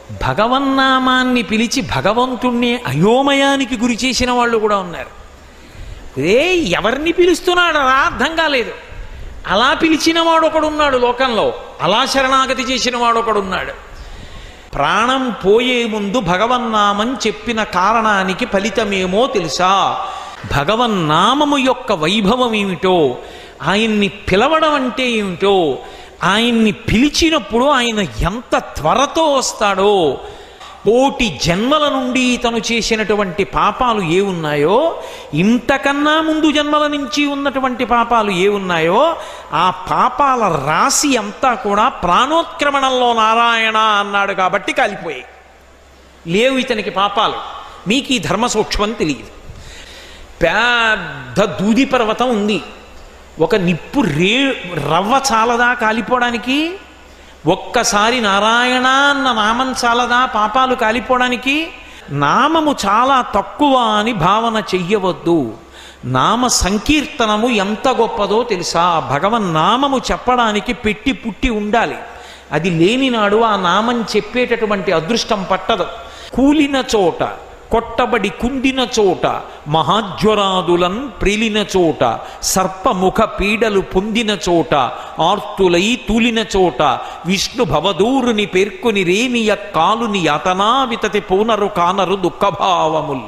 భగవన్నామాన్ని పిలిచి భగవంతుణ్ణి అయోమయానికి గురి చేసిన వాళ్ళు కూడా ఉన్నారు రే ఎవరిని పిలుస్తున్నాడు రా అర్థం కాలేదు అలా పిలిచిన వాడు ఒకడున్నాడు లోకంలో అలా శరణాగతి చేసిన వాడు ఒకడున్నాడు ప్రాణం పోయే ముందు భగవన్నామం చెప్పిన కారణానికి ఫలితమేమో తెలుసా భగవన్నామము యొక్క వైభవం ఏమిటో ఆయన్ని పిలవడం అంటే ఏమిటో ఆయన్ని పిలిచినప్పుడు ఆయన ఎంత త్వరతో వస్తాడో కోటి జన్మల నుండి తను చేసినటువంటి పాపాలు ఏ ఉన్నాయో ఇంతకన్నా ముందు జన్మల నుంచి ఉన్నటువంటి పాపాలు ఏ ఉన్నాయో ఆ పాపాల రాశి అంతా కూడా ప్రాణోత్క్రమణంలో నారాయణ అన్నాడు కాబట్టి కాలిపోయాయి లేవు ఇతనికి పాపాలు మీకు ఈ ధర్మ సూక్ష్మం తెలియదు పెద్ద దూది పర్వతం ఉంది ఒక నిప్పు రే రవ్వ చాలదా కాలిపోవడానికి ఒక్కసారి నారాయణ అన్న నామం చాలదా పాపాలు కాలిపోవడానికి నామము చాలా తక్కువ అని భావన చెయ్యవద్దు నామ సంకీర్తనము ఎంత గొప్పదో తెలుసా భగవన్ నామము చెప్పడానికి పెట్టి పుట్టి ఉండాలి అది లేనినాడు ఆ నామం చెప్పేటటువంటి అదృష్టం పట్టదు కూలిన చోట కొట్టబడి కుండిన చోట మహాజ్వరాదులన్ ప్రిలిన చోట సర్పముఖ పీడలు పొందిన చోట ఆర్తులై తూలిన చోట విష్ణు భవదూరుని పేర్కొని రేనియ కాలుని యాతనా వితతి పూనరు కానరు దుఃఖభావముల్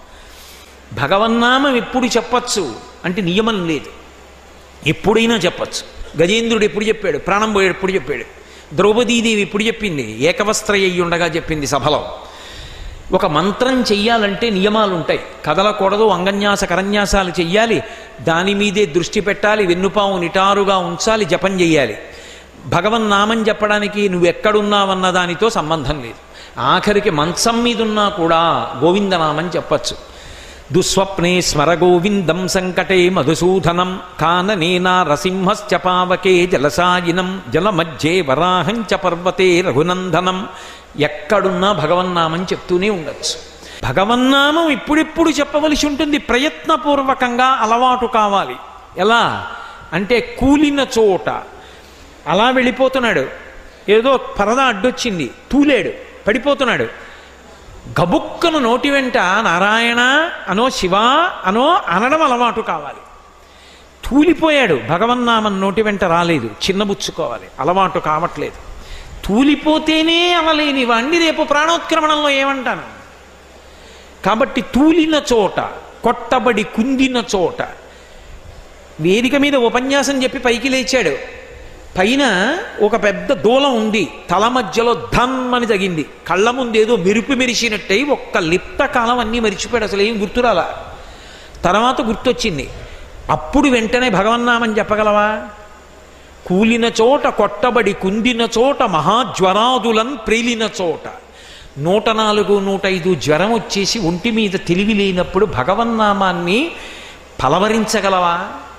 భగవన్నామం ఎప్పుడు చెప్పచ్చు అంటే నియమం లేదు ఎప్పుడైనా చెప్పచ్చు గజేంద్రుడు ఎప్పుడు చెప్పాడు ప్రాణం పోయాడు ఎప్పుడు చెప్పాడు ద్రౌపదీదేవి ఎప్పుడు చెప్పింది ఏకవస్త్ర అయ్యి ఉండగా చెప్పింది సభలో ఒక మంత్రం చెయ్యాలంటే నియమాలు ఉంటాయి కదలకూడదు అంగన్యాస కరన్యాసాలు చెయ్యాలి దాని మీదే దృష్టి పెట్టాలి వెన్నుపాము నిటారుగా ఉంచాలి జపం చెయ్యాలి భగవన్నామం చెప్పడానికి నువ్వు ఎక్కడున్నావన్న దానితో సంబంధం లేదు ఆఖరికి మంచం మీద ఉన్నా కూడా గోవిందనామం చెప్పచ్చు దుస్వప్నే స్మర గోవిందం సంకటే మధుసూదనం కాననేనా రసింహశ్చ పావకే జలసాయినం జలమధ్యే వరాహంచ పర్వతే రఘునందనం ఎక్కడున్నా భగవన్నామం చెప్తూనే ఉండొచ్చు భగవన్నామం ఇప్పుడిప్పుడు చెప్పవలసి ఉంటుంది ప్రయత్నపూర్వకంగా అలవాటు కావాలి ఎలా అంటే కూలిన చోట అలా వెళ్ళిపోతున్నాడు ఏదో పరద అడ్డొచ్చింది తూలేడు పడిపోతున్నాడు గబుక్కను నోటి వెంట నారాయణ అనో శివ అనో అనడం అలవాటు కావాలి తూలిపోయాడు భగవన్నామం నోటి వెంట రాలేదు చిన్నబుచ్చుకోవాలి అలవాటు కావట్లేదు తూలిపోతేనే అవలేని వాణ్ణి రేపు ప్రాణోత్క్రమణంలో ఏమంటాను కాబట్టి తూలిన చోట కొట్టబడి కుందిన చోట వేదిక మీద ఉపన్యాసం చెప్పి పైకి లేచాడు పైన ఒక పెద్ద దూలం ఉంది తల మధ్యలో ధమ్ అని తగింది కళ్ళ ముందేదో మెరుపు మెరిసినట్టయి ఒక్క లిప్త కాలం అన్నీ మరిచిపోయాడు అసలు ఏం గుర్తురాలా తర్వాత గుర్తొచ్చింది అప్పుడు వెంటనే భగవన్నామని చెప్పగలవా కూలిన చోట కొట్టబడి కుందిన చోట మహాజ్వరాదులన్ ప్రేలిన చోట నూట నాలుగు నూట ఐదు జ్వరం వచ్చేసి ఒంటి మీద తెలివి లేనప్పుడు భగవన్నామాన్ని పలవరించగలవా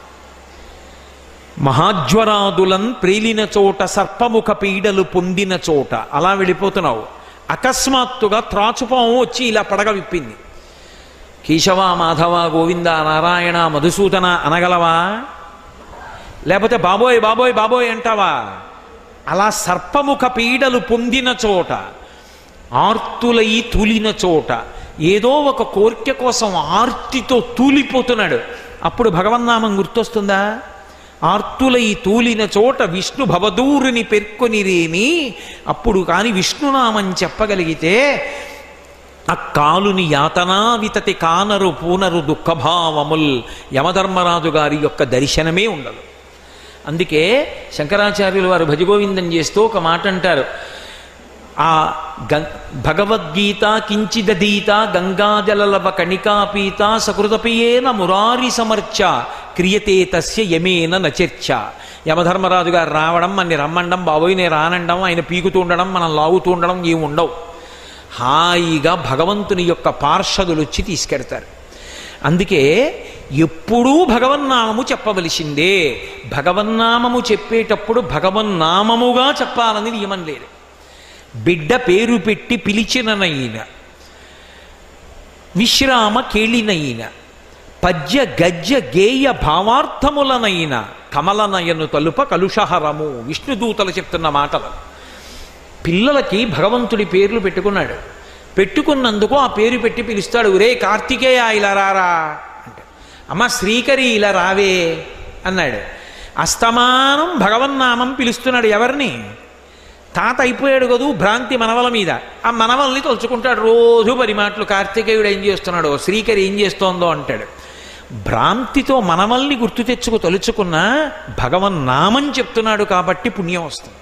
మహాజ్వరాదులన్ ప్రేలిన చోట సర్పముఖ పీడలు పొందిన చోట అలా వెళ్ళిపోతున్నావు అకస్మాత్తుగా త్రాచుపాము వచ్చి ఇలా పడగ విప్పింది కేశవ మాధవ గోవింద నారాయణ మధుసూదన అనగలవా లేకపోతే బాబోయ్ బాబోయ్ బాబోయ్ అంటావా అలా సర్పముఖ పీడలు పొందిన చోట ఆర్తులై తూలిన చోట ఏదో ఒక కోరిక కోసం ఆర్తితో తూలిపోతున్నాడు అప్పుడు భగవన్నామం గుర్తొస్తుందా ఆర్తులై తూలిన చోట విష్ణు భవదూరుని పెర్కొని రేని అప్పుడు కాని విష్ణునామం చెప్పగలిగితే ఆ కాలుని యాతనా వితతి కానరు పూనరు దుఃఖభావముల్ యమధర్మరాజు గారి యొక్క దర్శనమే ఉండదు అందుకే శంకరాచార్యులు వారు భజగోవిందం చేస్తూ ఒక మాట అంటారు ఆ గం భగవద్గీత కించిదీత గంగాజలలవ కణికాపీత సకృతపియేన మురారి సమర్చ క్రియతే తస్య యమేన నచర్చ యమధర్మరాజు గారు రావడం మన రమ్మండం బాబోయ్ నేను రానండం ఆయన పీకుతూ ఉండడం మనం లాగుతూ ఉండడం ఏమి ఉండవు హాయిగా భగవంతుని యొక్క పార్షదులు వచ్చి తీసుకెడతారు అందుకే ఎప్పుడూ భగవన్నామము చెప్పవలసిందే భగవన్నామము చెప్పేటప్పుడు భగవన్నామముగా చెప్పాలని నియమం లేదు బిడ్డ పేరు పెట్టి పిలిచిననైన విశ్రామ కేళినైన పద్య గద్య గేయ భావార్థములనైన కమలనయను తలుప కలుషహరము విష్ణుదూతలు చెప్తున్న మాటలు పిల్లలకి భగవంతుడి పేర్లు పెట్టుకున్నాడు పెట్టుకున్నందుకు ఆ పేరు పెట్టి పిలుస్తాడు ఒరే కార్తికేయ ఇలా రారా అంటే అమ్మ శ్రీకరి ఇలా రావే అన్నాడు అస్తమానం భగవన్నామం పిలుస్తున్నాడు ఎవరిని తాత అయిపోయాడు కదూ భ్రాంతి మనవల మీద ఆ మనవల్ని తలుచుకుంటాడు రోజు పది మాటలు కార్తికేయుడు ఏం చేస్తున్నాడో శ్రీకరి ఏం చేస్తోందో అంటాడు భ్రాంతితో మనవల్ని గుర్తు తెచ్చుకు తలుచుకున్న భగవన్ నామం చెప్తున్నాడు కాబట్టి పుణ్యం వస్తుంది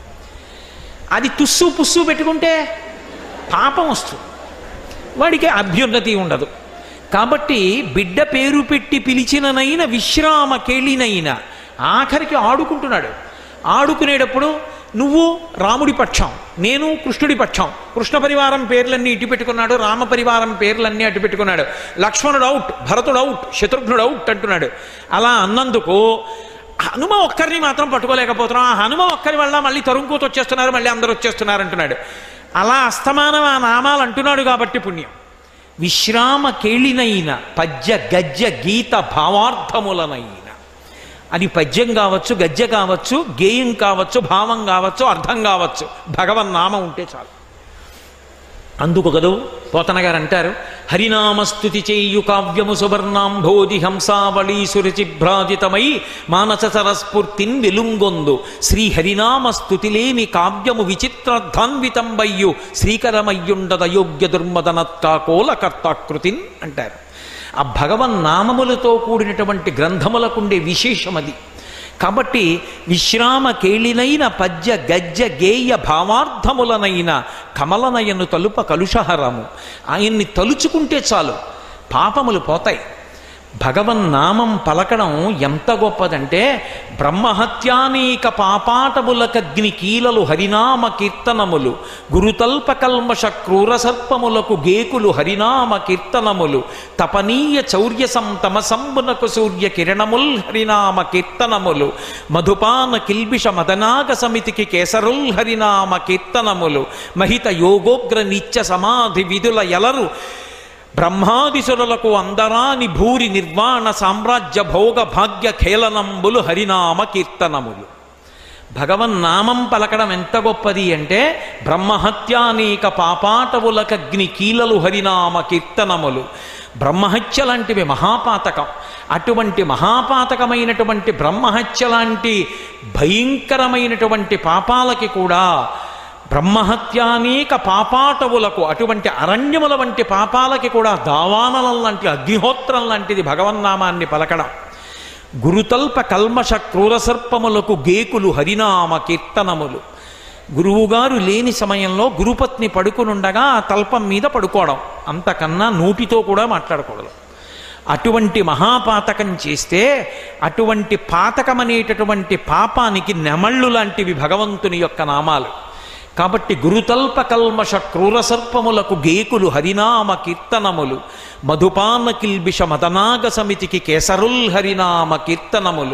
అది తుస్సు పుస్సు పెట్టుకుంటే పాపం వస్తుంది వాడికి అభ్యున్నతి ఉండదు కాబట్టి బిడ్డ పేరు పెట్టి పిలిచిననైన విశ్రామ కేళినైన ఆఖరికి ఆడుకుంటున్నాడు ఆడుకునేటప్పుడు నువ్వు రాముడి పక్షం నేను కృష్ణుడి పక్షం కృష్ణ పరివారం పేర్లన్నీ ఇటు పెట్టుకున్నాడు రామ పరివారం పేర్లన్నీ అటు పెట్టుకున్నాడు లక్ష్మణుడు అవుట్ భరతుడు అవుట్ శత్రుఘ్నుడు అవుట్ అంటున్నాడు అలా అన్నందుకు హనుమ ఒక్కరిని మాత్రం పట్టుకోలేకపోతున్నాం ఆ హనుమ ఒక్కరి వల్ల మళ్ళీ తరుంకూత వచ్చేస్తున్నారు మళ్ళీ అందరూ వచ్చేస్తున్నారు అంటున్నాడు అలా అస్తమానం ఆ నామాలు అంటున్నాడు కాబట్టి పుణ్యం విశ్రామ కేళినైన పద్య గద్య గీత భావార్థములనైన అది పద్యం కావచ్చు గద్య కావచ్చు గేయం కావచ్చు భావం కావచ్చు అర్థం కావచ్చు భగవన్నామం ఉంటే చాలు అందుకు కదూ పోతన గారు అంటారు హరినామస్తుతి చేయు కావ్యము సువర్ణాంభోజి హంసావళీ సురుచిభ్రాజితమై మానస సరస్ఫూర్తిన్ వెలుంగొందు శ్రీ హరినామస్తుతిలేమి కావ్యము విచిత్రధాన్వితంబయ్యు శ్రీకరమయ్యుండద యోగ్య దుర్మదనత్కాకోల కర్తాకృతిన్ అంటారు ఆ భగవన్ నామములతో కూడినటువంటి గ్రంథములకుండే విశేషం అది కాబట్టి విశ్రామ కేళినైన పద్య గద్య గేయ భావార్థములనైన కమలనయను తలుప కలుషహరము ఆయన్ని తలుచుకుంటే చాలు పాపములు పోతాయి భగవన్నామం పలకడం ఎంత గొప్పదంటే బ్రహ్మహత్యానీక పాపాటములకగ్ని కీలలు హరినామ కీర్తనములు గురుతల్ప కల్మష క్రూర సర్పములకు గేకులు హరినామ కీర్తనములు తపనీయ చౌర్య సంతమ సంబునకు సూర్య కిరణముల్ హరినామ కీర్తనములు మధుపాన కిల్బిష మదనాగ సమితికి కేసరుల్ హరినామ కీర్తనములు మహిత యోగోగ్ర నిత్య సమాధి విధుల ఎలరు బ్రహ్మాదిసురులకు అందరాని భూరి నిర్వాణ సామ్రాజ్య భోగ భాగ్య ఖేళనంబులు హరినామ కీర్తనములు భగవన్నామం పలకడం ఎంత గొప్పది అంటే బ్రహ్మహత్యానేక పాపాటవులకగ్ని కీలలు హరినామ కీర్తనములు బ్రహ్మహత్య లాంటివి మహాపాతకం అటువంటి మహాపాతకమైనటువంటి బ్రహ్మహత్య లాంటి భయంకరమైనటువంటి పాపాలకి కూడా బ్రహ్మహత్యానేక పాపాటవులకు అటువంటి అరణ్యముల వంటి పాపాలకి కూడా దావానలం లాంటి అగ్నిహోత్రం లాంటిది భగవన్నామాన్ని పలకడం గురుతల్ప కల్మష క్రూరసర్పములకు గేకులు హరినామ కీర్తనములు గురువుగారు లేని సమయంలో గురుపత్ని పడుకునుండగా ఆ తల్పం మీద పడుకోవడం అంతకన్నా నోటితో కూడా మాట్లాడకూడదు అటువంటి మహాపాతకం చేస్తే అటువంటి పాతకమనేటటువంటి పాపానికి నెమళ్ళు లాంటివి భగవంతుని యొక్క నామాలు కాబట్టి గురుతల్ప కల్మష క్రూరసర్పములకు గేకులు హరినామ కీర్తనములు మధుపాన కిల్బిష మదనాగ సమితికి కేసరుల్ హరినామ కీర్తనములు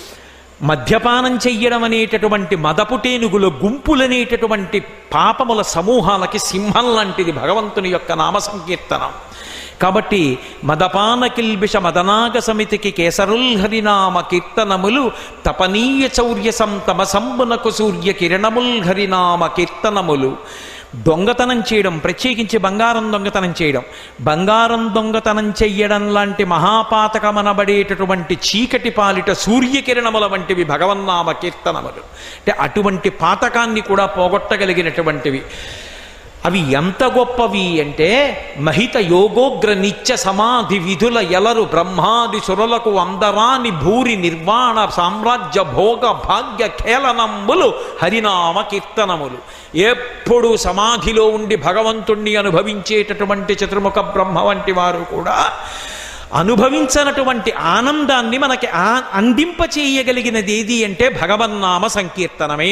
మద్యపానం చెయ్యడం అనేటటువంటి మదపుటేనుగుల గుంపులనేటటువంటి పాపముల సమూహాలకి సింహం లాంటిది భగవంతుని యొక్క నామ సంకీర్తనం కాబట్టి మదపాన కిల్బిష మదనాగ సమితికి కేసరుల్ హరినామ కీర్తనములు తపనీయ చౌర్య సంతమ సంబునకు సూర్య కిరణముల్ హరినామ కీర్తనములు దొంగతనం చేయడం ప్రత్యేకించి బంగారం దొంగతనం చేయడం బంగారం దొంగతనం చెయ్యడం లాంటి మహాపాతకమనబడేటటువంటి చీకటి పాలిట సూర్యకిరణముల వంటివి భగవన్నామ కీర్తనములు అంటే అటువంటి పాతకాన్ని కూడా పోగొట్టగలిగినటువంటివి అవి ఎంత గొప్పవి అంటే మహిత యోగోగ్ర నిత్య సమాధి విధుల ఎలరు బ్రహ్మాది సురలకు అందరాని భూరి నిర్వాణ సామ్రాజ్య భోగ భాగ్య ఖేళనంబులు హరినామ కీర్తనములు ఎప్పుడు సమాధిలో ఉండి భగవంతుణ్ణి అనుభవించేటటువంటి చతుర్ముఖ బ్రహ్మ వంటి వారు కూడా అనుభవించనటువంటి ఆనందాన్ని మనకి ఆ అందింప చేయగలిగినది ఏది అంటే భగవన్నామ సంకీర్తనమే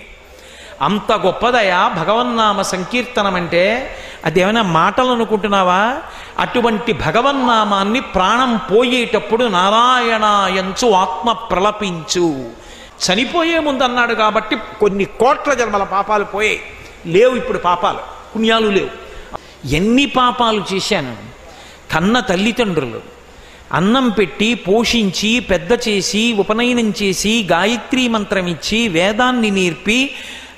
అంత గొప్పదయా భగవన్నామ సంకీర్తనం అంటే అదేమైనా మాటలు అనుకుంటున్నావా అటువంటి భగవన్నామాన్ని ప్రాణం పోయేటప్పుడు నారాయణాయంచు ఆత్మ ప్రలపించు చనిపోయే ముందు అన్నాడు కాబట్టి కొన్ని కోట్ల జన్మల పాపాలు పోయాయి లేవు ఇప్పుడు పాపాలు పుణ్యాలు లేవు ఎన్ని పాపాలు చేశాను కన్న తల్లిదండ్రులు అన్నం పెట్టి పోషించి పెద్ద చేసి ఉపనయనం చేసి గాయత్రీ మంత్రం ఇచ్చి వేదాన్ని నేర్పి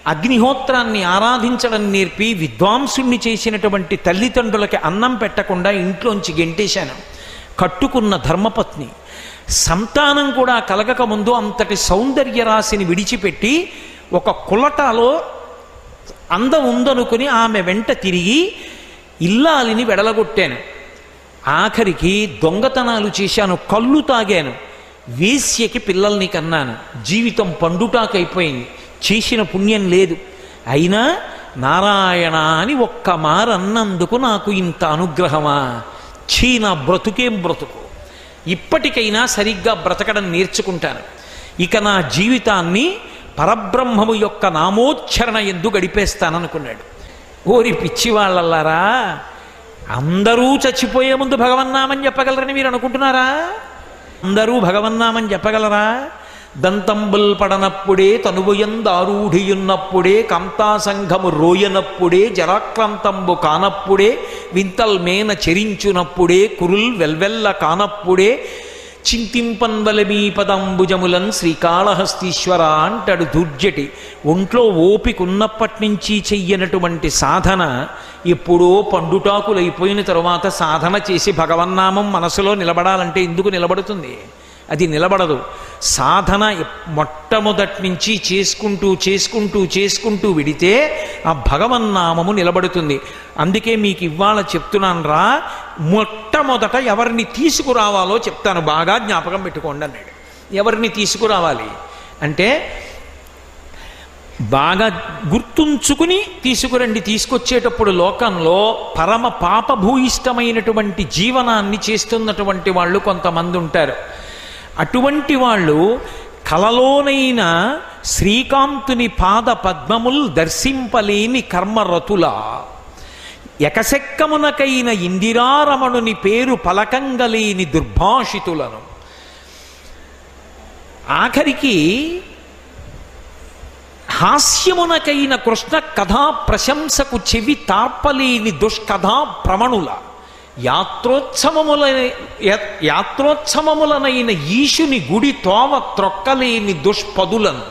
అగ్నిహోత్రాన్ని ఆరాధించడం నేర్పి విద్వాంసుణ్ణి చేసినటువంటి తల్లిదండ్రులకి అన్నం పెట్టకుండా ఇంట్లోంచి గెంటేశాను కట్టుకున్న ధర్మపత్ని సంతానం కూడా కలగక ముందు అంతటి సౌందర్య రాశిని విడిచిపెట్టి ఒక కులటాలో అందం ఉందనుకుని ఆమె వెంట తిరిగి ఇల్లాలిని వెడలగొట్టాను ఆఖరికి దొంగతనాలు చేశాను కళ్ళు తాగాను వేశ్యకి పిల్లల్ని కన్నాను జీవితం పండుటాకైపోయింది చేసిన పుణ్యం లేదు అయినా నారాయణ అని ఒక్క మారన్నందుకు నాకు ఇంత అనుగ్రహమా ఛీ నా బ్రతుకేం బ్రతుకు ఇప్పటికైనా సరిగ్గా బ్రతకడం నేర్చుకుంటాను ఇక నా జీవితాన్ని పరబ్రహ్మము యొక్క నామోచ్చరణ ఎందు గడిపేస్తాననుకున్నాడు ఓరి పిచ్చివాళ్ళల్లారా అందరూ చచ్చిపోయే ముందు భగవన్నామని చెప్పగలరని మీరు అనుకుంటున్నారా అందరూ భగవన్నామని చెప్పగలరా దంతంబుల్ పడనప్పుడే తనువుయందారూఢియున్నప్పుడే కాంతాసంఘము రోయనప్పుడే జరాక్రాంతంబు కానప్పుడే వింతల్ మేన చెరించునప్పుడే కురుల్ వెల్వెల్ల కానప్పుడే చింతింపన్వలమీ పదంబుజములన్ శ్రీకాళహస్తీశ్వర అంటాడు దుర్జటి ఒంట్లో ఓపిక ఉన్నప్పటి నుంచి చెయ్యనటువంటి సాధన ఎప్పుడో పండుటాకులైపోయిన తరువాత సాధన చేసి భగవన్నామం మనసులో నిలబడాలంటే ఎందుకు నిలబడుతుంది అది నిలబడదు సాధన మొట్టమొదటి నుంచి చేసుకుంటూ చేసుకుంటూ చేసుకుంటూ విడితే ఆ భగవన్నామము నిలబడుతుంది అందుకే మీకు ఇవాళ చెప్తున్నాను రా మొట్టమొదట ఎవరిని తీసుకురావాలో చెప్తాను బాగా జ్ఞాపకం పెట్టుకోండి అన్నాడు ఎవరిని తీసుకురావాలి అంటే బాగా గుర్తుంచుకుని తీసుకురండి తీసుకొచ్చేటప్పుడు లోకంలో పరమ పాపభూయిష్టమైనటువంటి జీవనాన్ని చేస్తున్నటువంటి వాళ్ళు కొంతమంది ఉంటారు అటువంటి వాళ్ళు కలలోనైన శ్రీకాంతుని పాద పద్మముల్ దర్శింపలేని కర్మరతుల ఎకసెక్కమునకైన ఇందిరారమణుని పేరు పలకంగలేని దుర్భాషితులను ఆఖరికి హాస్యమునకైన కృష్ణ కథా ప్రశంసకు చెవి తార్పలేని దుష్కథా ప్రమణుల యాత్రోత్సవములైన యాత్రోత్సవములనైన ఈశుని గుడి తోవ త్రొక్కలేని దుష్పదులను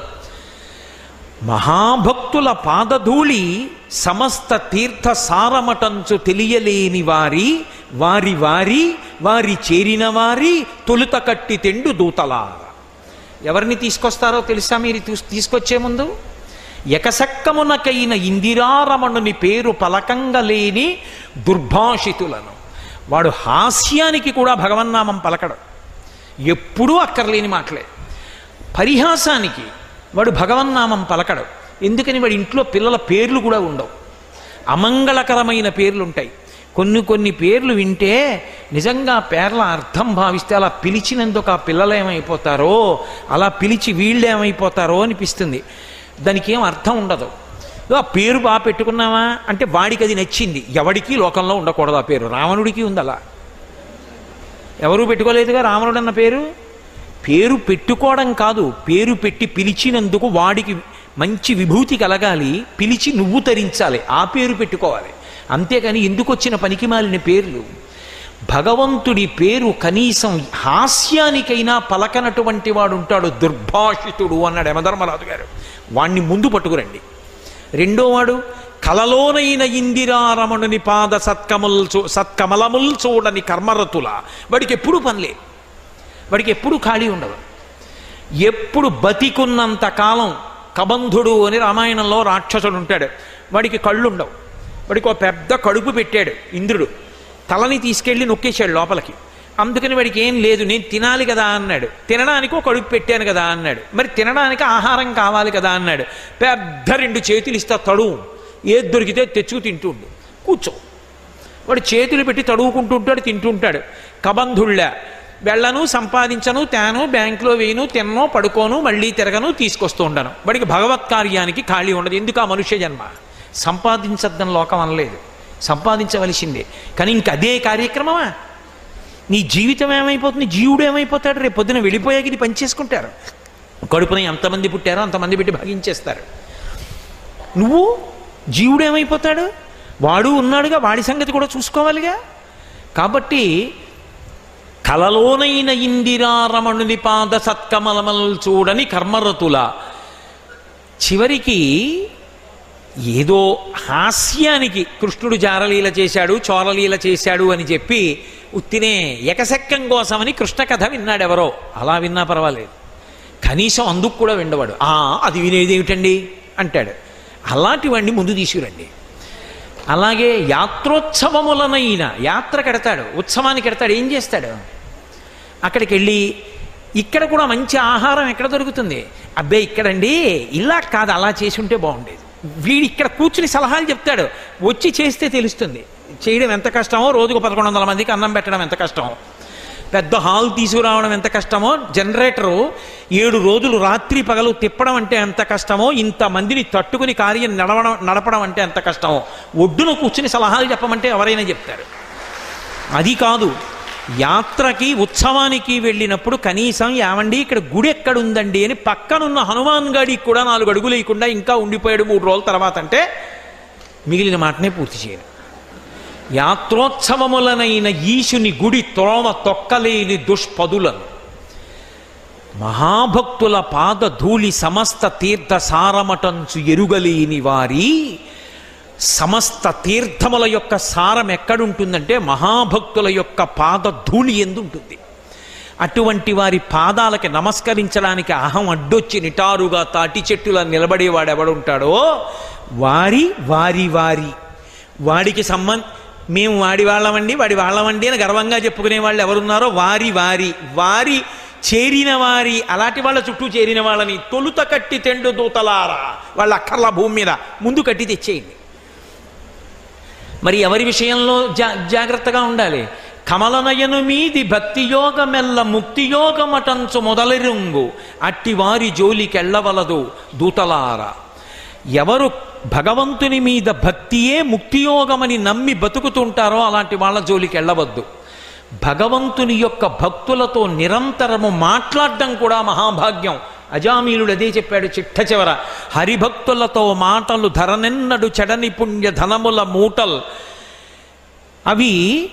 మహాభక్తుల పాదధూళి సమస్త తీర్థ సారమటంచు తెలియలేని వారి వారి వారి వారి చేరిన వారి తొలుత కట్టి తెండు దూతలా ఎవరిని తీసుకొస్తారో తెలుసా మీరు తీ- తీసుకొచ్చే ముందు ఎకసక్కమునకైన ఇందిరారమణుని పేరు పలకంగలేని దుర్భాషితులను వాడు హాస్యానికి కూడా భగవన్నామం పలకడు ఎప్పుడూ అక్కర్లేని మాటలే పరిహాసానికి వాడు భగవన్నామం పలకడు ఎందుకని వాడి ఇంట్లో పిల్లల పేర్లు కూడా ఉండవు అమంగళకరమైన పేర్లు ఉంటాయి కొన్ని కొన్ని పేర్లు వింటే నిజంగా పేర్ల అర్థం భావిస్తే అలా పిలిచినందుకు ఆ పిల్లలు ఏమైపోతారో అలా పిలిచి వీళ్ళు ఏమైపోతారో అనిపిస్తుంది దానికి ఏం అర్థం ఉండదు ఆ పేరు బాగా పెట్టుకున్నావా అంటే వాడికి అది నచ్చింది ఎవడికి లోకంలో ఉండకూడదు ఆ పేరు రావణుడికి ఉంది అలా ఎవరు పెట్టుకోలేదుగా రావణుడు అన్న పేరు పేరు పెట్టుకోవడం కాదు పేరు పెట్టి పిలిచినందుకు వాడికి మంచి విభూతి కలగాలి పిలిచి నువ్వు తరించాలి ఆ పేరు పెట్టుకోవాలి అంతేకాని ఎందుకు వచ్చిన పనికి మాలిన పేర్లు భగవంతుడి పేరు కనీసం హాస్యానికైనా పలకనటువంటి వాడు ఉంటాడు దుర్భాషితుడు అన్నాడు యమధర్మరాజు గారు వాణ్ణి ముందు పట్టుకురండి రెండోవాడు కలలోనైన ఇందిరారమణుని పాద సత్కముల్ చూ సత్కమలముల్ చూడని కర్మరతుల వాడికి ఎప్పుడు పనిలే వాడికి ఎప్పుడు ఖాళీ ఉండదు ఎప్పుడు బతికున్నంత కాలం కబంధుడు అని రామాయణంలో రాక్షసుడు ఉంటాడు వాడికి కళ్ళు ఉండవు వాడికి ఒక పెద్ద కడుపు పెట్టాడు ఇంద్రుడు తలని తీసుకెళ్ళి నొక్కేశాడు లోపలికి అందుకని వాడికి ఏం లేదు నేను తినాలి కదా అన్నాడు తినడానికి ఒక కడుపు పెట్టాను కదా అన్నాడు మరి తినడానికి ఆహారం కావాలి కదా అన్నాడు పెద్ద రెండు చేతులు ఇస్తా తడువు ఏది దొరికితే తెచ్చుకు తింటుండు కూర్చో వాడు చేతులు పెట్టి తడువుకుంటూ ఉంటాడు తింటుంటాడు కబంధుళ్ళ వెళ్ళను సంపాదించను తేను బ్యాంకులో వేయను తిన్నో పడుకోను మళ్ళీ తిరగను తీసుకొస్తూ ఉండను వాడికి భగవత్ కార్యానికి ఖాళీ ఉండదు ఎందుకు ఆ మనుష్య జన్మ సంపాదించద్దని లోకం అనలేదు సంపాదించవలసిందే కానీ ఇంక అదే కార్యక్రమమా నీ జీవితం ఏమైపోతుంది జీవుడు ఏమైపోతాడు రేపు పొద్దున వెళ్ళిపోయాక ఇది పనిచేసుకుంటారు కడుపున ఎంతమంది పుట్టారో అంతమంది పెట్టి భాగించేస్తారు నువ్వు జీవుడు ఏమైపోతాడు వాడు ఉన్నాడుగా వాడి సంగతి కూడా చూసుకోవాలిగా కాబట్టి కలలోనైన ఇందిరారమణుని పాద సత్కమలమల్ చూడని కర్మరతుల చివరికి ఏదో హాస్యానికి కృష్ణుడు జారలీల చేశాడు చోరలీల చేశాడు అని చెప్పి ఉత్తినే ఎకసెక్కం కోసమని కృష్ణ కథ విన్నాడెవరో అలా విన్నా పర్వాలేదు కనీసం అందుకు కూడా విండవాడు "ఆ, అది వినేది ఏమిటండి అంటాడు అలాంటివన్నీ ముందు తీసుకురండి అలాగే యాత్రోత్సవములనైన యాత్ర కడతాడు ఉత్సవానికి కడతాడు ఏం చేస్తాడు అక్కడికి వెళ్ళి ఇక్కడ కూడా మంచి ఆహారం ఎక్కడ దొరుకుతుంది అబ్బే ఇక్కడండి ఇలా కాదు అలా చేసి ఉంటే బాగుండేది వీడు ఇక్కడ కూర్చుని సలహాలు చెప్తాడు వచ్చి చేస్తే తెలుస్తుంది చేయడం ఎంత కష్టమో రోజుకు పదకొండు వందల మందికి అన్నం పెట్టడం ఎంత కష్టమో పెద్ద హాల్ తీసుకురావడం ఎంత కష్టమో జనరేటరు ఏడు రోజులు రాత్రి పగలు తిప్పడం అంటే ఎంత కష్టమో ఇంతమందిని తట్టుకుని కార్యం నడవడం నడపడం అంటే ఎంత కష్టమో ఒడ్డున కూర్చుని సలహాలు చెప్పమంటే ఎవరైనా చెప్తారు అది కాదు యాత్రకి ఉత్సవానికి వెళ్ళినప్పుడు కనీసం ఏమండి ఇక్కడ గుడి ఎక్కడుందండి అని పక్కనున్న హనుమాన్ గాడికి కూడా నాలుగు అడుగులు వేయకుండా ఇంకా ఉండిపోయాడు మూడు రోజుల తర్వాత అంటే మిగిలిన మాటనే పూర్తి చేయను యాత్రోత్సవములనైన ఈశుని గుడి త్రోవ తొక్కలేని దుష్పదులను మహాభక్తుల పాద ధూళి సమస్త తీర్థ సారమటంచు ఎరుగలేని వారి సమస్త తీర్థముల యొక్క సారం ఎక్కడుంటుందంటే మహాభక్తుల యొక్క పాద ధూళి ఎందుంటుంది అటువంటి వారి పాదాలకి నమస్కరించడానికి అహం అడ్డొచ్చి నిటారుగా తాటి చెట్టులా నిలబడేవాడు ఎవడుంటాడో వారి వారి వారి వాడికి సంబంధ మేము వాడి వాళ్ళమండి వాడి వాళ్ళమండి అని గర్వంగా చెప్పుకునే వాళ్ళు ఎవరున్నారో వారి వారి వారి చేరిన వారి అలాంటి వాళ్ళ చుట్టూ చేరిన వాళ్ళని తొలుత కట్టి తెండు దూతలారా వాళ్ళ అక్కర్ల భూమి మీద ముందు కట్టి తెచ్చేయండి మరి ఎవరి విషయంలో జా జాగ్రత్తగా ఉండాలి కమలనయను మీది భక్తియోగమెల్ల ముక్తియోగమటంచు మొదలెరుంగు అట్టి వారి జోలికెళ్ళవలదు దూతలారా ఎవరు భగవంతుని మీద భక్తియే ముక్తియోగమని నమ్మి బతుకుతుంటారో అలాంటి వాళ్ళ జోలికి వెళ్ళవద్దు భగవంతుని యొక్క భక్తులతో నిరంతరము మాట్లాడడం కూడా మహాభాగ్యం అజామీలుడు అదే చెప్పాడు చిట్ట చివర హరిభక్తులతో మాటలు ధరనెన్నడు చెడని పుణ్య ధనముల మూటల్ అవి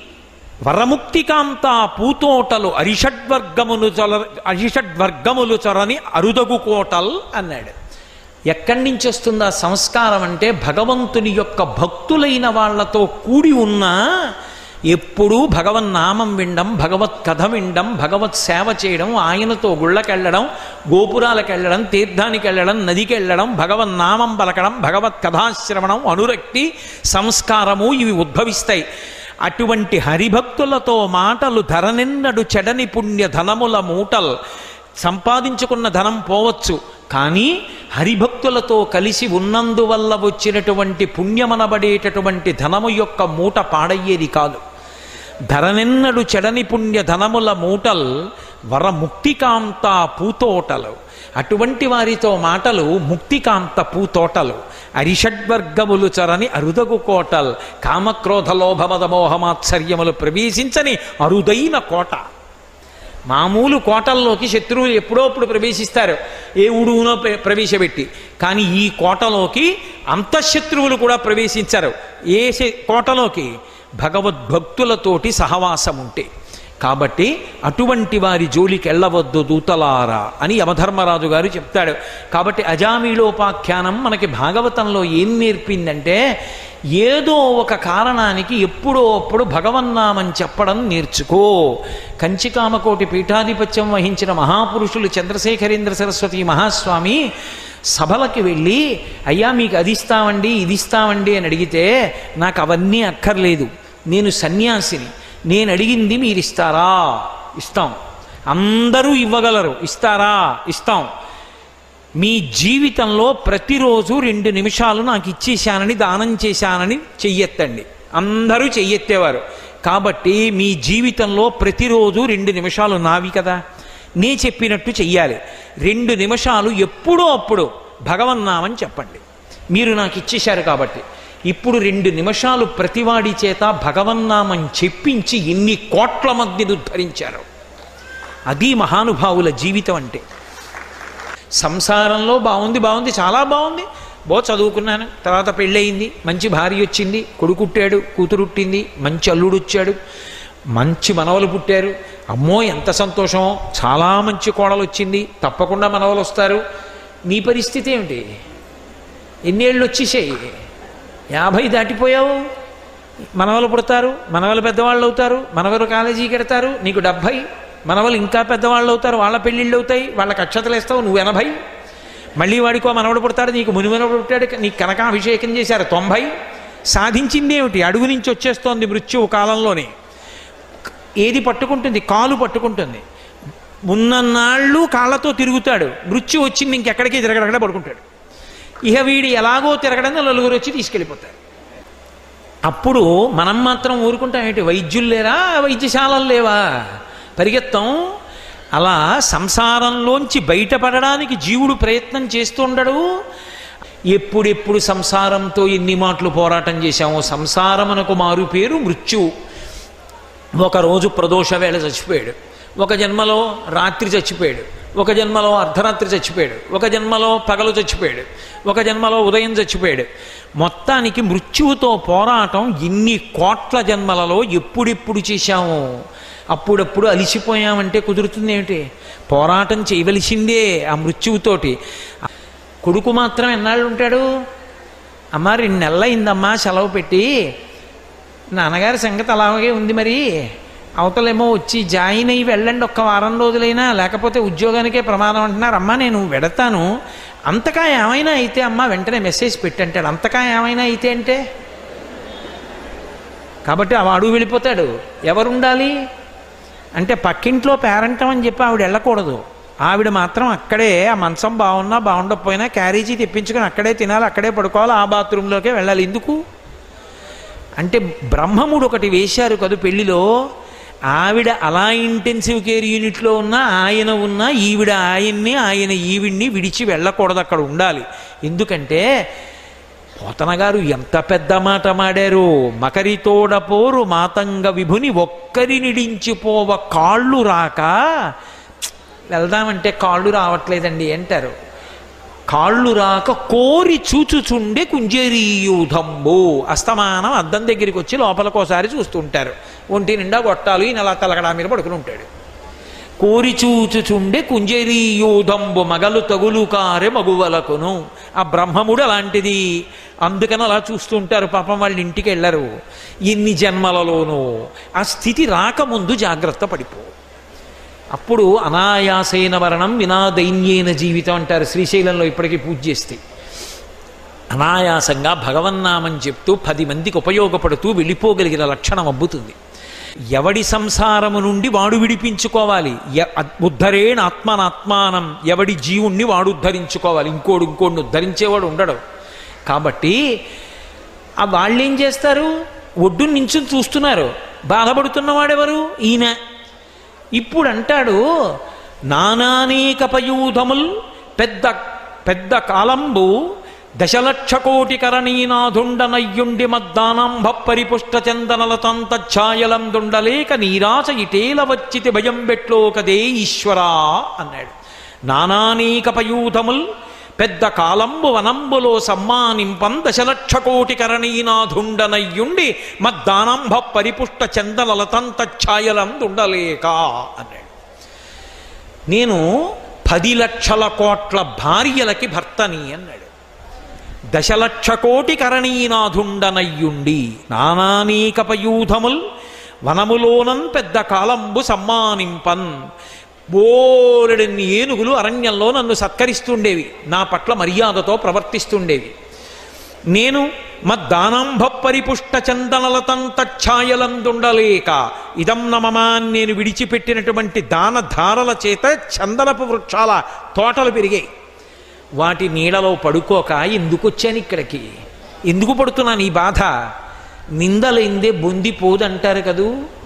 వరముక్తికాంత పూతోటలు అరిషడ్వర్గములు చొల అరిషడ్వర్గములు చొరని అరుదగు కోటల్ అన్నాడు ఎక్కడి నుంచి వస్తుంది ఆ సంస్కారం అంటే భగవంతుని యొక్క భక్తులైన వాళ్ళతో కూడి ఉన్నా ఎప్పుడూ భగవన్నామం వినడం భగవత్ కథ వినడం భగవత్ సేవ చేయడం ఆయనతో గుళ్ళకెళ్ళడం గోపురాలకు వెళ్ళడం తీర్థానికి వెళ్ళడం నదికి వెళ్ళడం భగవన్నామం పలకడం భగవత్ కథాశ్రవణం అనురక్తి సంస్కారము ఇవి ఉద్భవిస్తాయి అటువంటి హరిభక్తులతో మాటలు ధరనిన్నడు చెడని పుణ్య ధనముల మూటల్ సంపాదించుకున్న ధనం పోవచ్చు కానీ హరిభక్తులతో కలిసి ఉన్నందువల్ల వచ్చినటువంటి పుణ్యమనబడేటటువంటి ధనము యొక్క మూట పాడయ్యేది కాదు ధరనెన్నడు చెడని పుణ్య ధనముల మూటల్ వరముక్తికాంత పూతోటలు అటువంటి వారితో మాటలు ముక్తికాంత పూతోటలు అరిషడ్వర్గములు చరని అరుదగు కోటల్ కామక్రోధ లోభమద మోహమాత్సర్యములు ప్రవేశించని అరుదైన కోట మామూలు కోటల్లోకి శత్రువులు ఎప్పుడో అప్పుడు ప్రవేశిస్తారు ఏ ఉడువునో ప్ర- ప్రవేశపెట్టి కానీ ఈ కోటలోకి అంతఃశత్రువులు కూడా ప్రవేశించరు ఏ శ- కోటలోకి భగవద్భక్తులతోటి సహవాసం ఉంటే కాబట్టి అటువంటి వారి జోలికి వెళ్ళవద్దు దూతలారా అని యమధర్మరాజు గారు చెప్తాడు కాబట్టి అజామీలోపాఖ్యానం మనకి భాగవతంలో ఏం నేర్పిందంటే ఏదో ఒక కారణానికి ఎప్పుడో అప్పుడు భగవన్నామం చెప్పడం నేర్చుకో కంచికామకోటి పీఠాధిపత్యం వహించిన మహాపురుషులు చంద్రశేఖరేంద్ర సరస్వతి మహాస్వామి సభలకి వెళ్ళి అయ్యా మీకు అది ఇస్తామండి ఇది ఇస్తామండి అని అడిగితే నాకు అవన్నీ అక్కర్లేదు నేను సన్యాసిని నేను అడిగింది మీరు ఇస్తారా ఇస్తాం అందరూ ఇవ్వగలరు ఇస్తారా ఇస్తాం మీ జీవితంలో ప్రతిరోజు రెండు నిమిషాలు నాకు ఇచ్చేశానని దానం చేశానని చెయ్యెత్తండి అందరూ చెయ్యెత్తేవారు కాబట్టి మీ జీవితంలో ప్రతిరోజు రెండు నిమిషాలు నావి కదా నే చెప్పినట్టు చెయ్యాలి రెండు నిమిషాలు ఎప్పుడో అప్పుడు భగవన్నామని చెప్పండి మీరు నాకు ఇచ్చేశారు కాబట్టి ఇప్పుడు రెండు నిమిషాలు ప్రతివాడి చేత భగవన్నామం చెప్పించి ఎన్ని కోట్ల మందిని ఉద్ధరించారు అది మహానుభావుల జీవితం అంటే సంసారంలో బాగుంది బాగుంది చాలా బాగుంది బో చదువుకున్నాను తర్వాత పెళ్ళయింది మంచి భార్య వచ్చింది కొడుకుట్టాడు కూతురుట్టింది మంచి అల్లుడు వచ్చాడు మంచి మనవలు పుట్టారు అమ్మో ఎంత సంతోషం చాలా మంచి కోడలు వచ్చింది తప్పకుండా మనవలు వస్తారు నీ పరిస్థితి ఏమిటి ఎన్నేళ్ళు వచ్చేసాయి యాభై దాటిపోయావు మనవలు పుడతారు మనవలు పెద్దవాళ్ళు అవుతారు మనవలు కాలేజీకి వెడతారు నీకు డెబ్భై మనవలు ఇంకా పెద్దవాళ్ళు అవుతారు వాళ్ళ పెళ్ళిళ్ళు అవుతాయి వాళ్ళకి అక్షతలు వేస్తావు నువ్వు ఎనభై మళ్ళీ వాడికో మనవడు పుడతాడు నీకు మునిమనవడు పుట్టాడు నీకు కనకాభిషేకం చేశారు తొంభై సాధించింది ఏమిటి అడుగు నుంచి వచ్చేస్తోంది మృత్యువు కాలంలోనే ఏది పట్టుకుంటుంది కాలు పట్టుకుంటుంది ఉన్నన్నాళ్ళు కాళ్ళతో తిరుగుతాడు మృత్యు వచ్చింది ఇంకెక్కడికి తిరగడక్కడ పడుకుంటాడు ఇక వీడు ఎలాగో తిరగడం నలుగురు వచ్చి తీసుకెళ్ళిపోతారు అప్పుడు మనం మాత్రం ఊరుకుంటాం ఏంటి వైద్యులు లేరా వైద్యశాలలు లేవా పరిగెత్తాం అలా సంసారంలోంచి బయటపడడానికి జీవుడు ప్రయత్నం చేస్తుండడు ఎప్పుడెప్పుడు సంసారంతో ఎన్ని మాటలు పోరాటం చేశామో సంసారమునకు మారు పేరు మృత్యువు ఒకరోజు ప్రదోష వేళ చచ్చిపోయాడు ఒక జన్మలో రాత్రి చచ్చిపోయాడు ఒక జన్మలో అర్ధరాత్రి చచ్చిపోయాడు ఒక జన్మలో పగలు చచ్చిపోయాడు ఒక జన్మలో ఉదయం చచ్చిపోయాడు మొత్తానికి మృత్యువుతో పోరాటం ఇన్ని కోట్ల జన్మలలో ఎప్పుడెప్పుడు చేశాము అప్పుడప్పుడు అలిసిపోయామంటే కుదురుతుంది ఏమిటి పోరాటం చేయవలసిందే ఆ మృత్యువుతోటి కొడుకు మాత్రం ఎన్నాళ్ళు ఉంటాడు అమ్మ రెండు నెలలైందమ్మా సెలవు పెట్టి నాన్నగారి సంగతి అలాగే ఉంది మరి అవతలేమో వచ్చి జాయిన్ అయ్యి వెళ్ళండి ఒక్క వారం రోజులైనా లేకపోతే ఉద్యోగానికే ప్రమాదం అంటున్నారు అమ్మా నేను వెడతాను అంతకా ఏమైనా అయితే అమ్మ వెంటనే మెసేజ్ పెట్టంటాడు అంతకా ఏమైనా అయితే అంటే కాబట్టి ఆ వాడు వెళ్ళిపోతాడు ఎవరుండాలి అంటే పక్కింట్లో పేరంటం అని చెప్పి ఆవిడ వెళ్ళకూడదు ఆవిడ మాత్రం అక్కడే ఆ మంచం బాగున్నా బాగుండకపోయినా క్యారేజీ తెప్పించుకొని అక్కడే తినాలి అక్కడే పడుకోవాలి ఆ బాత్రూంలోకే వెళ్ళాలి ఎందుకు అంటే బ్రహ్మముడు ఒకటి వేశారు కదా పెళ్లిలో ఆవిడ అలా ఇంటెన్సివ్ కేర్ యూనిట్లో ఉన్న ఆయన ఉన్న ఈవిడ ఆయన్ని ఆయన ఈవిడ్ని విడిచి వెళ్ళకూడదు అక్కడ ఉండాలి ఎందుకంటే పోతన గారు ఎంత పెద్ద మాట మాడారు మకరితోడ పోరు మాతంగ విభుని ఒక్కరి నిడించిపోవ కాళ్ళు రాక వెళ్దామంటే కాళ్ళు రావట్లేదండి అంటారు కాళ్ళు రాక కోరి చూచుచుండే కుంజరీయూధంబు అస్తమానం అద్దం దగ్గరికి వచ్చి లోపలకోసారి చూస్తుంటారు ఒంటి నిండా గొట్టాలు ఈయన అలా తలగడా మీద పడుకుని ఉంటాడు కోరి చూచుచుండే కుంజరీయూధంబు మగలు తగులు కారె మగువలకును ఆ బ్రహ్మముడు అలాంటిది అందుకని అలా చూస్తుంటారు పాపం వాళ్ళ ఇంటికి వెళ్ళరు ఎన్ని జన్మలలోనూ ఆ స్థితి రాకముందు జాగ్రత్త పడిపో అప్పుడు అనాయాసైన మరణం వినా దైన్యేన జీవితం అంటారు శ్రీశైలంలో ఇప్పటికీ పూజ చేస్తే అనాయాసంగా భగవన్నామని చెప్తూ పది మందికి ఉపయోగపడుతూ వెళ్ళిపోగలిగిన లక్షణం అబ్బుతుంది ఎవడి సంసారము నుండి వాడు విడిపించుకోవాలి ఎ- ఉద్ధరేణ ఆత్మనాత్మానం ఎవడి జీవుణ్ణి వాడు ఉద్ధరించుకోవాలి ఇంకోడు ఇంకోడిని ఉద్ధరించేవాడు ఉండడు కాబట్టి ఆ వాళ్ళు ఏం చేస్తారు ఒడ్డు నించుని చూస్తున్నారు బాధపడుతున్నవాడెవరు ఈయన ఇప్పుడు అంటాడు నానానేక పయూధముల్ పెద్ద పెద్ద కాలంబు దశలక్ష కోటి కరణీనాథుండనయ్యుండి మద్దానాంభ పరిపుష్ట చందనలతంత ఛాయలం దుండలేక నీరాచ ఇటేల వచ్చితి భయం బెట్లో కదే ఈశ్వరా అన్నాడు నానానేక పయూధముల్ పెద్ద కాలంబు వనంబులో సమ్మానింపం దశలక్ష కోటి కరణీనాథుండనయ్యుండి మద్దానంభ పరిపుష్ట చందనలతంత ఛాయలందుండలేక అన్నాడు నేను పది లక్షల కోట్ల భార్యలకి భర్తని అన్నాడు దశలక్ష కోటి కరణీనాథుండనయ్యుండి నానానీకపయూధముల్ వనములోనన్ పెద్ద కాలంబు సమ్మానింపన్ బోలెడన్ని ఏనుగులు అరణ్యంలో నన్ను సత్కరిస్తుండేవి నా పట్ల మర్యాదతో ప్రవర్తిస్తుండేవి నేను మద్దానాంభ పరిపుష్ట చందనలతంత ఛాయలందుండలేక ఇదం నమమా అని నేను విడిచిపెట్టినటువంటి దాన ధారల చేత చందనపు వృక్షాల తోటలు పెరిగాయి వాటి నీడలో పడుకోక ఎందుకు వచ్చాను ఇక్కడికి ఎందుకు పడుతున్నాను ఈ బాధ నిందలైందే బొందిపోదంటారు కదూ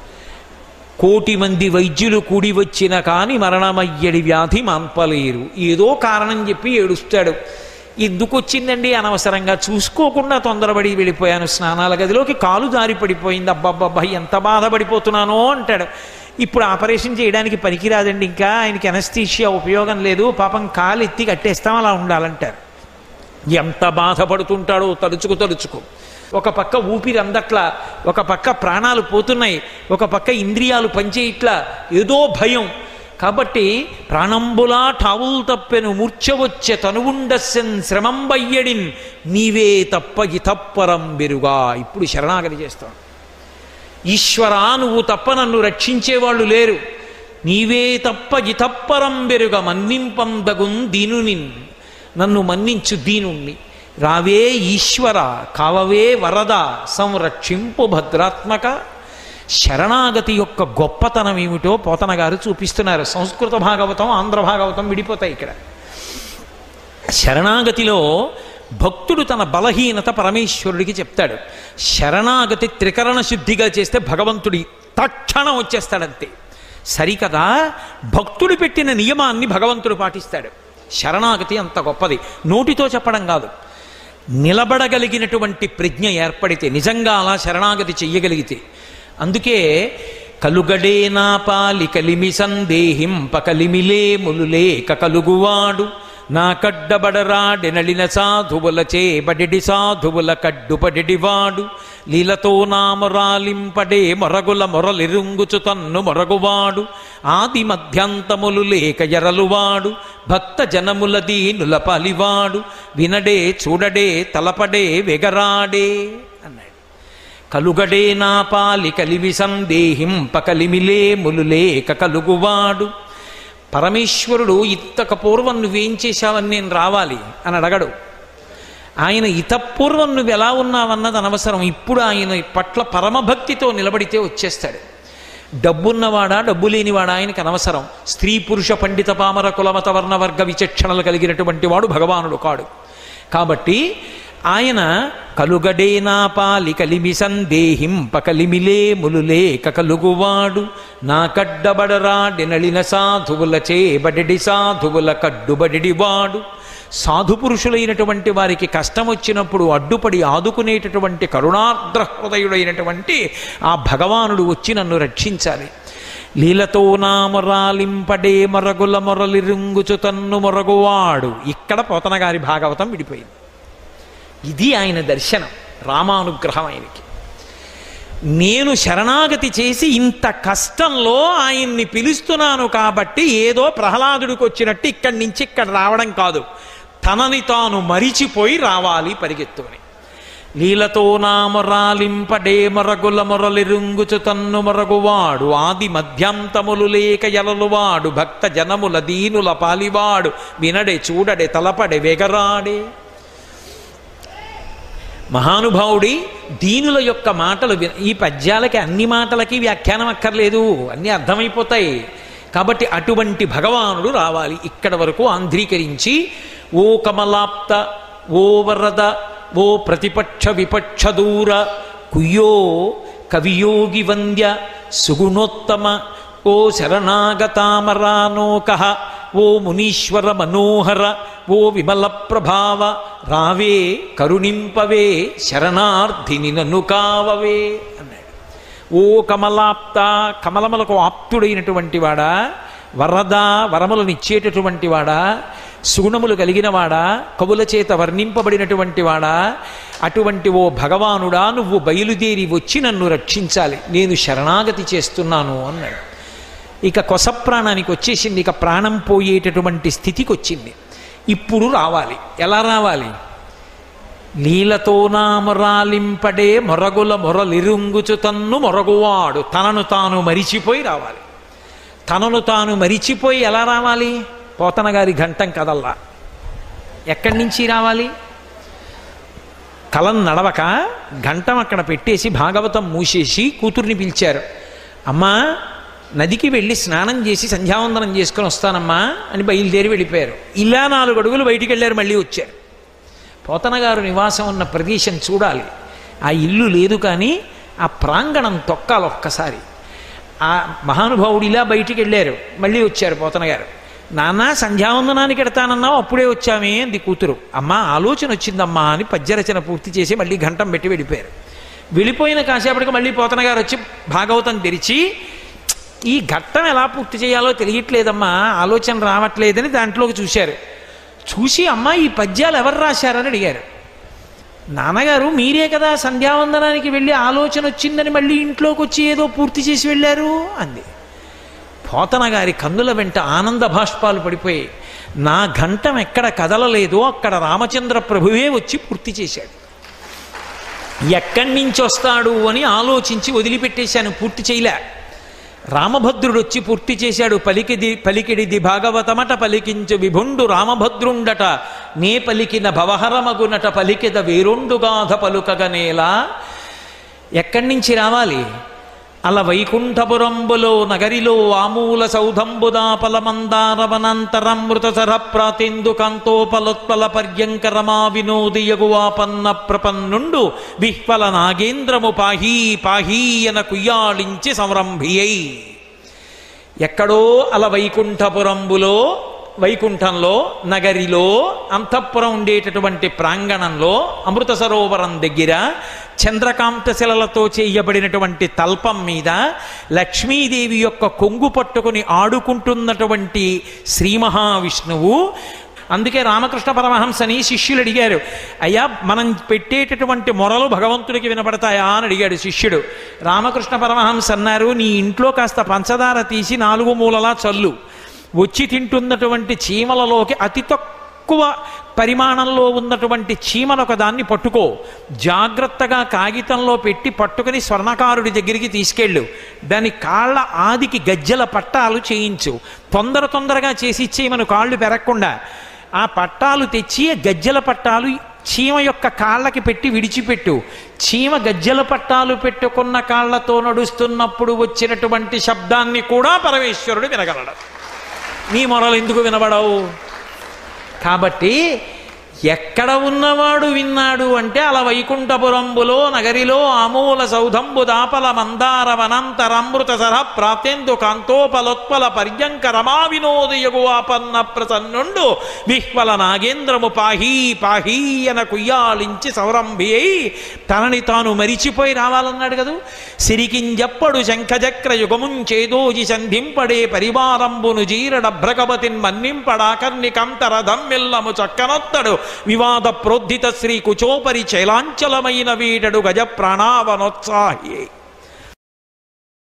కోటి మంది వైద్యులు కూడి వచ్చిన కాని మరణమయ్యడి వ్యాధి మాన్పలేరు ఏదో కారణం చెప్పి ఏడుస్తాడు ఎందుకు వచ్చిందండి అనవసరంగా చూసుకోకుండా తొందరపడి వెళ్ళిపోయాను స్నానాల గదిలోకి కాలు జారి పడిపోయింది అబ్బబ్బబ్బా ఎంత బాధపడిపోతున్నానో అంటాడు ఇప్పుడు ఆపరేషన్ చేయడానికి పనికిరాదండి ఇంకా ఆయనకి ఎనస్థీషియా ఉపయోగం లేదు పాపం కాలు ఎత్తి కట్టేస్తాం అలా ఉండాలంటారు ఎంత బాధపడుతుంటాడో తలుచుకు తలుచుకు ఒక పక్క ఊపిరి అందట్లా ఒక పక్క ప్రాణాలు పోతున్నాయి ఒక పక్క ఇంద్రియాలు పనిచేయట్లా ఏదో భయం కాబట్టి ప్రాణంబులా ఠావుల్ తప్పెను మూర్ఛ వచ్చె తనువుండస్సెన్ శ్రమంబయ్యడిన్ నీవే తప్ప ఇతప్పరం బెరుగా ఇప్పుడు శరణాగతి చేస్తాం ఈశ్వరా నువ్వు తప్ప నన్ను రక్షించేవాళ్ళు లేరు నీవే తప్ప ఇతప్పరం బెరుగ మన్నింపందగున్ దీనునిన్ నన్ను మన్నించు దీనుణ్ణి రావే ఈశ్వర కావవే వరద సంరక్షింపు భద్రాత్మక శరణాగతి యొక్క గొప్పతనం ఏమిటో పోతన గారు చూపిస్తున్నారు సంస్కృత భాగవతం ఆంధ్ర భాగవతం విడిపోతాయి ఇక్కడ శరణాగతిలో భక్తుడు తన బలహీనత పరమేశ్వరుడికి చెప్తాడు శరణాగతి త్రికరణ శుద్ధిగా చేస్తే భగవంతుడి తక్షణం వచ్చేస్తాడంతే సరికదా భక్తుడు పెట్టిన నియమాన్ని భగవంతుడు పాటిస్తాడు శరణాగతి అంత గొప్పది నోటితో చెప్పడం కాదు నిలబడగలిగినటువంటి ప్రజ్ఞ ఏర్పడితే నిజంగా అలా శరణాగతి చెయ్యగలిగితే అందుకే కలుగడే నా పాలి కలిమి సందేహింప కలిమిలే ములులేక కలుగువాడు నా కడ్డబడరాడెనలిన సాధువుల చేబడిడి సాధువుల కడ్డుపడిడివాడు లీలతో నామరాలింపడే మొరగుల మొరలిరుంగుచు తన్ను మొరగువాడు ఆది మధ్యాంతములు లేక ఎరలువాడు భక్త జనముల దీనుల పలివాడు వినడే చూడడే తలపడే వెగరాడే అన్నాడు కలుగడే నా పాలి కలివి సందేహింప కలిమిలే ములులేక కలుగువాడు పరమేశ్వరుడు ఇంతక పూర్వం నువ్వేం చేశావని నేను రావాలి అని అడగడు ఆయన ఇతపూర్వం నువ్వు ఎలా ఉన్నావన్నది అనవసరం ఇప్పుడు ఆయన పట్ల పరమభక్తితో నిలబడితే వచ్చేస్తాడు డబ్బున్నవాడా డబ్బు లేనివాడా ఆయనకి అనవసరం స్త్రీ పురుష పండిత పామర కులమత వర్ణ వర్గ విచక్షణలు కలిగినటువంటి వాడు భగవానుడు కాడు కాబట్టి ఆయన కలుగడేనా పాలి కలిమి సందేహింప కలిమిలే ములులేక కలుగువాడు నా కడ్డబడరాడెనళిన సాధువుల చేబడిడి సాధువుల కడ్డుబడిడివాడు సాధు పురుషులైనటువంటి వారికి కష్టం వచ్చినప్పుడు అడ్డుపడి ఆదుకునేటటువంటి కరుణార్ద్ర హృదయుడైనటువంటి ఆ భగవానుడు వచ్చి నన్ను రక్షించాలి లీలతో నామరాలింపడే మరగుల మొరలిరుంగుచు తన్ను మొరగువాడు ఇక్కడ పోతనగారి భాగవతం విడిపోయింది ఇది ఆయన దర్శనం రామానుగ్రహం ఆయనకి నేను శరణాగతి చేసి ఇంత కష్టంలో ఆయన్ని పిలుస్తున్నాను కాబట్టి ఏదో ప్రహ్లాదుడికి వచ్చినట్టు ఇక్కడి నుంచి ఇక్కడ రావడం కాదు తనని తాను మరిచిపోయి రావాలి పరిగెత్తుని లీలతో నామరాలింపడే మరగుల మొరలిరుంగుచు తన్ను మరగువాడు ఆది మధ్యాంతములు లేక ఎలలువాడు భక్త జనముల దీనుల పాలివాడు వినడే చూడడే తలపడే వెగరాడే మహానుభావుడి దీనుల యొక్క మాటలు విన ఈ పద్యాలకి అన్ని మాటలకి వ్యాఖ్యానం అక్కర్లేదు అన్నీ అర్థమైపోతాయి కాబట్టి అటువంటి భగవానుడు రావాలి ఇక్కడ వరకు ఆంధ్రీకరించి ఓ కమలాప్త ఓ వరద ఓ ప్రతిపక్ష విపక్ష దూర కుయ్యో కవియోగి వంద్య సుగుణోత్తమ ఓ శరణాగతామరానోక ఓ మునీశ్వర మనోహర ఓ విమల ప్రభావ రావే కరుణింపవే శరణార్థిని నన్ను కావవే అన్నాడు ఓ కమలాప్త కమలములకు ఆప్తుడైనటువంటి వాడా వరద వరములను ఇచ్చేటటువంటి వాడా సుగుణములు కలిగిన వాడా కవుల చేత వర్ణింపబడినటువంటి వాడా అటువంటి ఓ భగవానుడా నువ్వు బయలుదేరి వచ్చి నన్ను రక్షించాలి నేను శరణాగతి చేస్తున్నాను అన్నాడు ఇక కొస ప్రాణానికి వచ్చేసింది ఇక ప్రాణం పోయేటటువంటి స్థితికి వచ్చింది ఇప్పుడు రావాలి ఎలా రావాలి లీలతో నామరాలింపడే మొరగుల మొరలిరుంగుచు తన్ను మొరగువాడు తనను తాను మరిచిపోయి రావాలి తనను తాను మరిచిపోయి ఎలా రావాలి పోతన గారి ఘంటం కదల్లా ఎక్కడి నుంచి రావాలి కలం నడవక ఘంటం అక్కడ పెట్టేసి భాగవతం మూసేసి కూతుర్ని పిలిచారు అమ్మా నదికి వెళ్ళి స్నానం చేసి సంధ్యావందనం చేసుకొని వస్తానమ్మా అని బయలుదేరి వెళ్ళిపోయారు ఇలా నాలుగు అడుగులు బయటికి వెళ్ళారు మళ్ళీ వచ్చారు పోతన గారు నివాసం ఉన్న ప్రదేశం చూడాలి ఆ ఇల్లు లేదు కానీ ఆ ప్రాంగణం తొక్కాలి ఒక్కసారి ఆ మహానుభావుడు ఇలా బయటికి వెళ్ళారు మళ్ళీ వచ్చారు పోతన గారు నాన్న సంధ్యావందనానికి ఎడతానన్నావు అప్పుడే వచ్చామే అంది కూతురు అమ్మా ఆలోచన వచ్చిందమ్మా అని పద్యరచన పూర్తి చేసి మళ్ళీ ఘంటం పెట్టి వెళ్ళిపోయారు వెళ్ళిపోయిన కాసేపటికి మళ్ళీ పోతన గారు వచ్చి భాగవతం తెరిచి ఈ ఘట్టం ఎలా పూర్తి చేయాలో తెలియట్లేదమ్మా ఆలోచన రావట్లేదని దాంట్లోకి చూశారు చూసి అమ్మా ఈ పద్యాలు ఎవరు రాశారని అడిగారు నాన్నగారు మీరే కదా సంధ్యావందనానికి వెళ్ళి ఆలోచన వచ్చిందని మళ్ళీ ఇంట్లోకి వచ్చి ఏదో పూర్తి చేసి వెళ్ళారు అంది పోతన గారి కన్నుల వెంట ఆనంద భాష్పాలు పడిపోయాయి నా ఘంటం ఎక్కడ కదలలేదో అక్కడ రామచంద్ర ప్రభువే వచ్చి పూర్తి చేశాడు ఎక్కడి నుంచి వస్తాడు అని ఆలోచించి వదిలిపెట్టేశాను పూర్తి చేయలే రామభద్రుడు వచ్చి పూర్తి చేశాడు పలికిది పలికిడిది భాగవతమట పలికించు విభుండు రామభద్రుండట నే పలికిన భవహరమగునట పలికిద వేరొండుగాధ పలుకగనేలా ఎక్కడి నుంచి రావాలి అల వైకుంఠపురంబులో నగరిలో ఆమూల సౌధంబుదాపలమందారవనంతరమృత సర ప్రాతేందు కాంతోపలోత్పల పర్యంకరమా వినోదియగువాపన్న ప్రపన్నుండు విహ్వల నాగేంద్రము పాహీ పాహీయన కుయ్యాళించి సంరంభియై ఎక్కడో అల వైకుంఠపురంబులో వైకుంఠంలో నగరిలో అంతఃపురం ఉండేటటువంటి ప్రాంగణంలో అమృత సరోవరం దగ్గర చంద్రకాంత శిలలతో చేయబడినటువంటి తల్పం మీద లక్ష్మీదేవి యొక్క కొంగు పట్టుకుని ఆడుకుంటున్నటువంటి శ్రీ మహావిష్ణువు అందుకే రామకృష్ణ పరమహంసని శిష్యులు అడిగారు అయ్యా మనం పెట్టేటటువంటి మొరలు భగవంతుడికి వినపడతాయా అని అడిగాడు శిష్యుడు రామకృష్ణ పరమహంస అన్నారు నీ ఇంట్లో కాస్త పంచదార తీసి నాలుగు మూలలా చల్లు వచ్చి తింటున్నటువంటి చీమలలోకి అతి తక్కువ పరిమాణంలో ఉన్నటువంటి చీమలు ఒక దాన్ని పట్టుకో జాగ్రత్తగా కాగితంలో పెట్టి పట్టుకుని స్వర్ణకారుడి దగ్గరికి తీసుకెళ్ళు దాని కాళ్ళ ఆదికి గజ్జల పట్టాలు చేయించు తొందర తొందరగా చేసి ఇచ్చేయమను కాళ్ళు పెరగకుండా ఆ పట్టాలు తెచ్చి ఆ గజ్జల పట్టాలు చీమ యొక్క కాళ్ళకి పెట్టి విడిచిపెట్టు చీమ గజ్జల పట్టాలు పెట్టుకున్న కాళ్ళతో నడుస్తున్నప్పుడు వచ్చినటువంటి శబ్దాన్ని కూడా పరమేశ్వరుడు వినగలడు నీ మొరలు ఎందుకు వినబడవు కాబట్టి ఎక్కడ ఉన్నవాడు విన్నాడు అంటే అల వైకుంఠపురంబులో నగరిలో ఆమూల సౌధంబు దాపల మందార వనంతరమృత సర ప్రాప్తేందు కాంతోపలోత్పల పర్యంక రమా వినోదయగువాపన్న ప్రసన్నుండు విహ్వల నాగేంద్రము పాహీ పాహీయన కుయ్యాలించి సౌరంభి అయి తనని తాను మరిచిపోయి రావాలన్నాడు కదూ సిరికింజప్పడు శంఖచక్ర యుగముంచేదోజి సంధింపడే పరివారంబును జీరడ భ్రగవతిన్ మన్నింపడాకర్ణికంతరథం మిల్లము చక్కనొత్తడు వివాద ప్రోద్ధిత శ్రీ కుచోపరి చైలాంచలమైన వీడడు గజ ప్రాణావనోత్సాహి